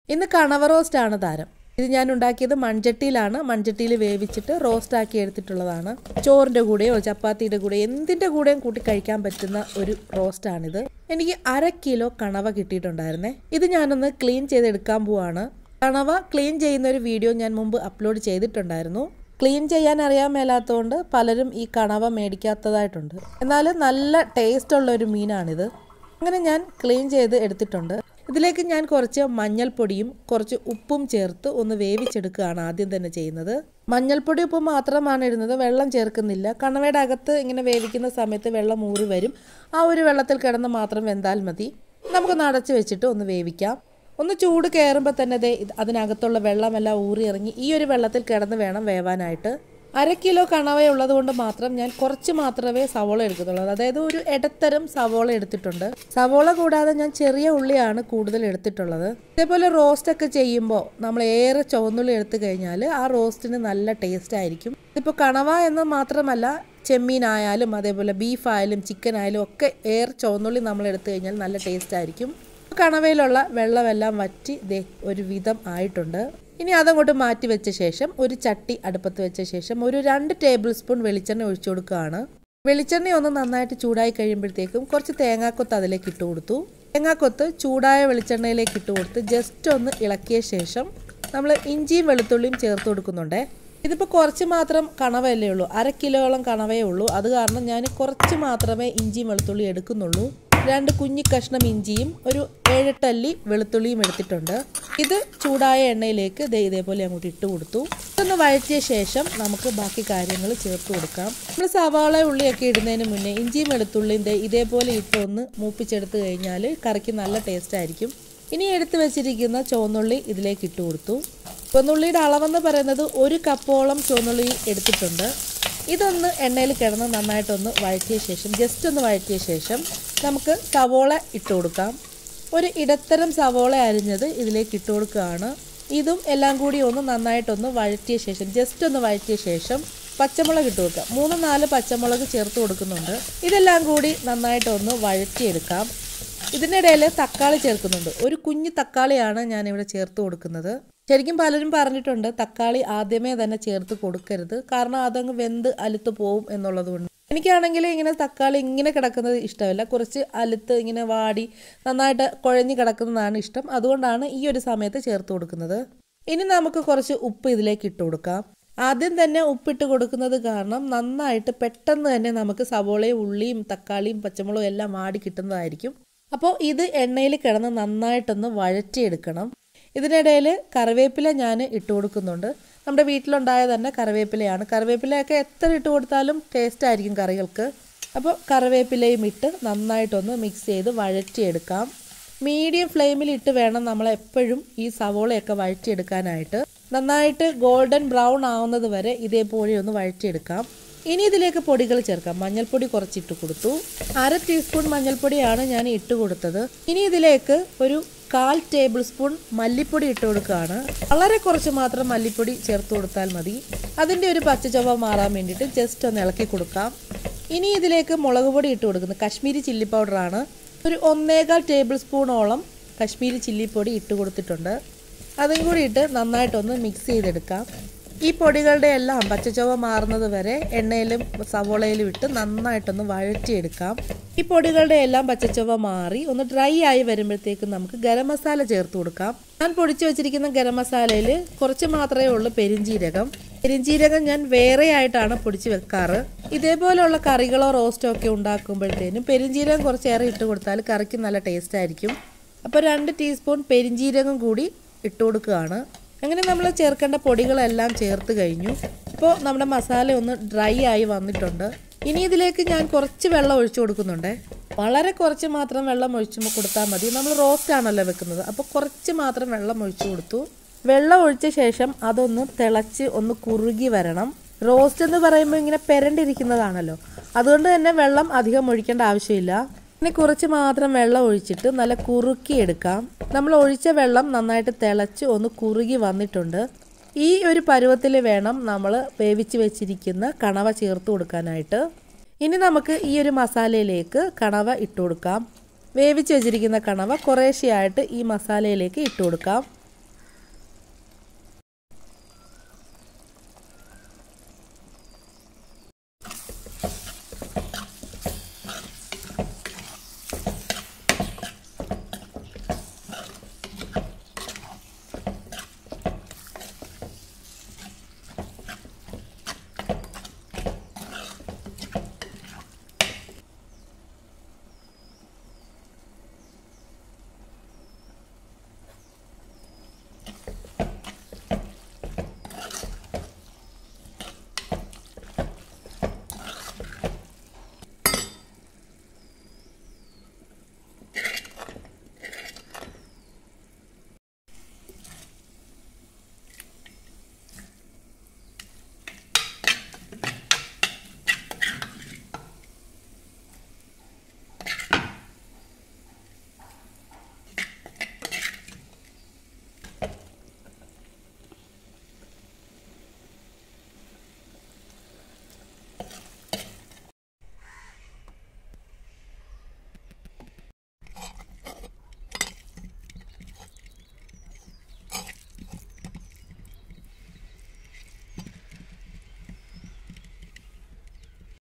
ഇന്ന് കണവ റോസ്റ്റാണ് താരം ഇത് ഞാൻ ഉണ്ടാക്കിയത് മൺചട്ടിയിലാണ് മൺചട്ടിയിൽ വേവിച്ചിട്ട് റോസ്റ്റ് ആക്കി എടുത്തിട്ടുള്ളതാണ് ചോറിൻ്റെ കൂടെയോ ചപ്പാത്തിയുടെ കൂടെയോ എന്തിൻ്റെ കൂടെയും കൂട്ടി കഴിക്കാൻ പറ്റുന്ന ഒരു റോസ്റ്റാണിത് എനിക്ക് അര കിലോ കണവ കിട്ടിയിട്ടുണ്ടായിരുന്നേ ഇത് ഞാനൊന്ന് ക്ലീൻ ചെയ്തെടുക്കാൻ പോവാണ് കണവ ക്ലീൻ ചെയ്യുന്ന ഒരു വീഡിയോ ഞാൻ മുമ്പ് അപ്ലോഡ് ചെയ്തിട്ടുണ്ടായിരുന്നു ക്ലീൻ ചെയ്യാൻ അറിയാൻ മേലാത്തതുകൊണ്ട് പലരും ഈ കണവ മേടിക്കാത്തതായിട്ടുണ്ട് എന്നാൽ നല്ല ടേസ്റ്റ് ഉള്ള ഒരു മീനാണിത് അങ്ങനെ ഞാൻ ക്ലീൻ ചെയ്ത് എടുത്തിട്ടുണ്ട് ഇതിലേക്ക് ഞാൻ കുറച്ച് മഞ്ഞൾപ്പൊടിയും കുറച്ച് ഉപ്പും ചേർത്ത് ഒന്ന് വേവിച്ചെടുക്കുകയാണ് ആദ്യം തന്നെ ചെയ്യുന്നത് മഞ്ഞൾപ്പൊടി ഉപ്പ് മാത്രമാണ് ഇടുന്നത് വെള്ളം ചേർക്കുന്നില്ല കണവയുടെ അകത്ത് ഇങ്ങനെ വേവിക്കുന്ന സമയത്ത് വെള്ളം ഊറി വരും ആ ഒരു വെള്ളത്തിൽ കിടന്ന് മാത്രം വെന്താൽ മതി നമുക്കൊന്ന് അടച്ച് വെച്ചിട്ട് ഒന്ന് വേവിക്കാം ഒന്ന് ചൂട് കയറുമ്പോൾ തന്നെ ദേ ഇത് അതിനകത്തുള്ള വെള്ളമെല്ലാം ഊറി ഇറങ്ങി ഈ ഒരു വെള്ളത്തിൽ കിടന്ന് വേണം വേവാനായിട്ട് അര കിലോ കണവയുള്ളത് കൊണ്ട് മാത്രം ഞാൻ കുറച്ച് മാത്രമേ സവോള എടുക്കുന്നുള്ളൂ അതായത് ഒരു ഇടത്തരം സവോള എടുത്തിട്ടുണ്ട് സവോള കൂടാതെ ഞാൻ ചെറിയ ഉള്ളിയാണ് കൂടുതൽ എടുത്തിട്ടുള്ളത് ഇതേപോലെ റോസ്റ്റ് ഒക്കെ ചെയ്യുമ്പോൾ നമ്മൾ ഏറെ ചുവന്നുള്ളി എടുത്തു കഴിഞ്ഞാൽ ആ റോസ്റ്റിന് നല്ല ടേസ്റ്റ് ആയിരിക്കും ഇതിപ്പോൾ കണവ എന്ന് മാത്രമല്ല ചെമ്മീനായാലും അതേപോലെ ബീഫ് ആയാലും ചിക്കൻ ആയാലും ഒക്കെ ഏറെ ചുവന്നുള്ളി നമ്മൾ എടുത്തു കഴിഞ്ഞാൽ നല്ല ടേസ്റ്റ് ആയിരിക്കും കണവയിലുള്ള വെള്ളമെല്ലാം വറ്റി ദേ ഒരു വിധം ആയിട്ടുണ്ട് ഇനി അതങ്ങോട്ട് മാറ്റി വെച്ച ശേഷം ഒരു ചട്ടി അടുപ്പത്ത് വെച്ച ശേഷം ഒരു രണ്ട് ടേബിൾ സ്പൂൺ വെളിച്ചെണ്ണ ഒഴിച്ചു കൊടുക്കുകയാണ് വെളിച്ചെണ്ണ ഒന്ന് നന്നായിട്ട് ചൂടായി കഴിയുമ്പോഴത്തേക്കും കുറച്ച് തേങ്ങാക്കൊത്ത് അതിലേക്ക് ഇട്ട് കൊടുത്തു തേങ്ങാക്കൊത്ത് ചൂടായ വെളിച്ചെണ്ണയിലേക്ക് ഇട്ട് കൊടുത്ത് ജസ്റ്റ് ഒന്ന് ഇളക്കിയ ശേഷം നമ്മൾ ഇഞ്ചിയും വെളുത്തുള്ളിയും ചേർത്ത് കൊടുക്കുന്നുണ്ടേ ഇതിപ്പോൾ കുറച്ച് മാത്രം കണവയല്ലേ ഉള്ളൂ അര കിലോളം കണവയേ ഉള്ളൂ അത് കാരണം ഞാൻ കുറച്ച് മാത്രമേ ഇഞ്ചിയും വെളുത്തുള്ളി എടുക്കുന്നുള്ളൂ രണ്ട് കുഞ്ഞി കഷ്ണം ഇഞ്ചിയും ഒരു ഏഴെട്ടല്ലി വെളുത്തുള്ളിയും എടുത്തിട്ടുണ്ട് ഇത് ചൂടായ എണ്ണയിലേക്ക് ദേ ഇതേപോലെ അങ്ങോട്ട് ഇട്ട് കൊടുത്തു ഇതൊന്ന് വഴറ്റിയ ശേഷം നമുക്ക് ബാക്കി കാര്യങ്ങൾ ചേർത്ത് കൊടുക്കാം നമ്മൾ സവാള ഉള്ളിയൊക്കെ ഇടുന്നതിന് മുന്നേ ഇഞ്ചിയും വെളുത്തുള്ളിയും ദേ ഇതേപോലെ ഇട്ട് ഒന്ന് മൂപ്പിച്ചെടുത്ത് കഴിഞ്ഞാൽ കറിക്ക് നല്ല ടേസ്റ്റ് ആയിരിക്കും ഇനി എടുത്തു വെച്ചിരിക്കുന്ന ചുവന്നുള്ളി ഇതിലേക്ക് ഇട്ട് കൊടുത്തു ചുവന്നുള്ളിയുടെ അളവെന്ന് പറയുന്നത് ഒരു കപ്പോളം ചുവന്നുള്ളി എടുത്തിട്ടുണ്ട് ഇതൊന്ന് എണ്ണയിൽ കിടന്ന് നന്നായിട്ടൊന്ന് വഴറ്റിയ ശേഷം ജസ്റ്റ് ഒന്ന് വഴറ്റിയ ശേഷം നമുക്ക് സവോള ഇട്ട് കൊടുക്കാം ഒരു ഇടത്തരം സവോള അരിഞ്ഞത് ഇതിലേക്ക് ഇട്ട് കൊടുക്കുകയാണ് ഇതും എല്ലാം കൂടി ഒന്ന് നന്നായിട്ടൊന്ന് വഴറ്റിയ ശേഷം ജസ്റ്റ് ഒന്ന് വഴറ്റിയ ശേഷം പച്ചമുളക് ഇട്ട് കൊടുക്കാം മൂന്ന് നാല് പച്ചമുളക് ചേർത്ത് കൊടുക്കുന്നുണ്ട് ഇതെല്ലാം കൂടി നന്നായിട്ടൊന്ന് വഴറ്റിയെടുക്കാം ഇതിനിടയിൽ തക്കാളി ചേർക്കുന്നുണ്ട് ഒരു കുഞ്ഞു തക്കാളിയാണ് ഞാനിവിടെ ചേർത്ത് കൊടുക്കുന്നത് ശരിക്കും പലരും പറഞ്ഞിട്ടുണ്ട് തക്കാളി ആദ്യമേ തന്നെ ചേർത്ത് കൊടുക്കരുത് കാരണം അതങ്ങ് വെന്ത് അലുത്ത് പോവും എന്നുള്ളത് കൊണ്ട് എനിക്കാണെങ്കിൽ ഇങ്ങനെ തക്കാളി ഇങ്ങനെ കിടക്കുന്നത് ഇഷ്ടമല്ല കുറച്ച് അലുത്ത് ഇങ്ങനെ വാടി നന്നായിട്ട് കുഴഞ്ഞ് കിടക്കുന്നതാണ് ഇഷ്ടം അതുകൊണ്ടാണ് ഈ ഒരു സമയത്ത് ചേർത്ത് കൊടുക്കുന്നത് ഇനി നമുക്ക് കുറച്ച് ഉപ്പ് ഇതിലേക്ക് ഇട്ട് കൊടുക്കാം ആദ്യം തന്നെ ഉപ്പിട്ട് കൊടുക്കുന്നത് കാരണം നന്നായിട്ട് പെട്ടെന്ന് തന്നെ നമുക്ക് സവോളയും ഉള്ളിയും തക്കാളിയും പച്ചമുളകും എല്ലാം വാടി കിട്ടുന്നതായിരിക്കും അപ്പോൾ ഇത് എണ്ണയിൽ കിടന്ന് നന്നായിട്ടൊന്ന് വഴറ്റിയെടുക്കണം ഇതിനിടയിൽ കറിവേപ്പില ഞാൻ ഇട്ട് കൊടുക്കുന്നുണ്ട് നമ്മുടെ വീട്ടിലുണ്ടായ തന്നെ കറിവേപ്പിലയാണ് കറിവേപ്പിലയൊക്കെ എത്ര ഇട്ട് കൊടുത്താലും ടേസ്റ്റ് ആയിരിക്കും കറികൾക്ക് അപ്പോൾ കറിവേപ്പിലയും ഇട്ട് നന്നായിട്ടൊന്ന് മിക്സ് ചെയ്ത് വഴറ്റിയെടുക്കാം മീഡിയം ഫ്ലെയിമിൽ ഇട്ട് വേണം നമ്മൾ എപ്പോഴും ഈ സവോളയൊക്കെ വഴറ്റിയെടുക്കാനായിട്ട് നന്നായിട്ട് ഗോൾഡൻ ബ്രൗൺ ആവുന്നത് വരെ ഇതേപോലെ ഒന്ന് വഴറ്റിയെടുക്കാം ഇനി ഇതിലേക്ക് പൊടികൾ ചേർക്കാം മഞ്ഞൾപ്പൊടി കുറച്ചിട്ട് കൊടുത്തു അര ടീസ്പൂൺ മഞ്ഞൾപ്പൊടിയാണ് ഞാൻ ഇട്ട് കൊടുത്തത് ഇനി ഇതിലേക്ക് ഒരു കാൽ ടേബിൾ സ്പൂൺ മല്ലിപ്പൊടി ഇട്ട് കൊടുക്കുകയാണ് വളരെ കുറച്ച് മാത്രം മല്ലിപ്പൊടി ചേർത്ത് കൊടുത്താൽ മതി അതിൻ്റെ ഒരു പച്ചച്ചൊവ മാറാൻ വേണ്ടിയിട്ട് ജസ്റ്റ് ഒന്ന് ഇളക്കി കൊടുക്കാം ഇനി ഇതിലേക്ക് മുളക് പൊടി ഇട്ട് കൊടുക്കുന്നത് കാശ്മീരി ചില്ലി പൗഡറാണ് ഒരു ഒന്നേകാൽ ടേബിൾ സ്പൂണോളം കാശ്മീരി ചില്ലിപ്പൊടി ഇട്ട് കൊടുത്തിട്ടുണ്ട് അതും കൂടി ഇട്ട് നന്നായിട്ടൊന്ന് മിക്സ് ചെയ്തെടുക്കാം ഈ പൊടികളുടെ എല്ലാം പച്ചച്ചൊവ മാറുന്നത് വരെ എണ്ണയിലും സവോളയിലും ഇട്ട് നന്നായിട്ടൊന്ന് വഴറ്റിയെടുക്കാം ഈ പൊടികളുടെ എല്ലാം പച്ചച്ചൊവ മാറി ഒന്ന് ഡ്രൈ ആയി വരുമ്പോഴത്തേക്കും നമുക്ക് ഗരം മസാല ചേർത്ത് കൊടുക്കാം ഞാൻ പൊടിച്ചു വെച്ചിരിക്കുന്ന ഗരം മസാലയിൽ കുറച്ച് മാത്രമേ ഉള്ളൂ പെരിഞ്ചീരകം പെരിഞ്ചീരകം ഞാൻ വേറെ ആയിട്ടാണ് പൊടിച്ച് വെക്കാറ് ഇതേപോലെയുള്ള കറികളോ റോസ്റ്റോ ഒക്കെ ഉണ്ടാക്കുമ്പോഴത്തേനും പെരിഞ്ചീരകം കുറച്ചേറെ ഇട്ട് കൊടുത്താൽ കറിക്ക് നല്ല ടേസ്റ്റ് ആയിരിക്കും അപ്പോൾ രണ്ട് ടീസ്പൂൺ പെരിഞ്ചീരകം കൂടി ഇട്ട് കൊടുക്കുകയാണ് അങ്ങനെ നമ്മൾ ചേർക്കേണ്ട പൊടികളെല്ലാം ചേർത്ത് കഴിഞ്ഞു ഇപ്പോൾ നമ്മുടെ മസാല ഒന്ന് ഡ്രൈ ആയി വന്നിട്ടുണ്ട് ഇനി ഇതിലേക്ക് ഞാൻ കുറച്ച് വെള്ളം ഒഴിച്ചു കൊടുക്കുന്നുണ്ട് വളരെ കുറച്ച് മാത്രം വെള്ളം ഒഴിച്ച് കൊടുത്താൽ മതി നമ്മൾ റോസ്റ്റ് ആണല്ലോ വെക്കുന്നത് അപ്പോൾ കുറച്ച് മാത്രം വെള്ളം ഒഴിച്ചു കൊടുത്തു വെള്ളം ഒഴിച്ച ശേഷം അതൊന്ന് തിളച്ച് ഒന്ന് കുറുകി വരണം റോസ്റ്റ് എന്ന് പറയുമ്പോൾ ഇങ്ങനെ പെരണ്ടിരിക്കുന്നതാണല്ലോ അതുകൊണ്ട് തന്നെ വെള്ളം അധികം ഒഴിക്കേണ്ട ആവശ്യമില്ല ഇനി കുറച്ച് മാത്രം വെള്ളം ഒഴിച്ചിട്ട് നല്ല കുറുക്കി എടുക്കാം നമ്മൾ ഒഴിച്ച വെള്ളം നന്നായിട്ട് തിളച്ച് ഒന്ന് കുറുകി വന്നിട്ടുണ്ട് ഈ ഒരു പരുവത്തിൽ വേണം നമ്മൾ വേവിച്ച് വെച്ചിരിക്കുന്ന കണവ ചേർത്ത് കൊടുക്കാനായിട്ട് ഇനി നമുക്ക് ഈ ഒരു മസാലയിലേക്ക് കണവ ഇട്ട് കൊടുക്കാം വേവിച്ച് വെച്ചിരിക്കുന്ന കണവ കുറേശ്ശെയായിട്ട് ഈ മസാലയിലേക്ക് ഇട്ട് കൊടുക്കാം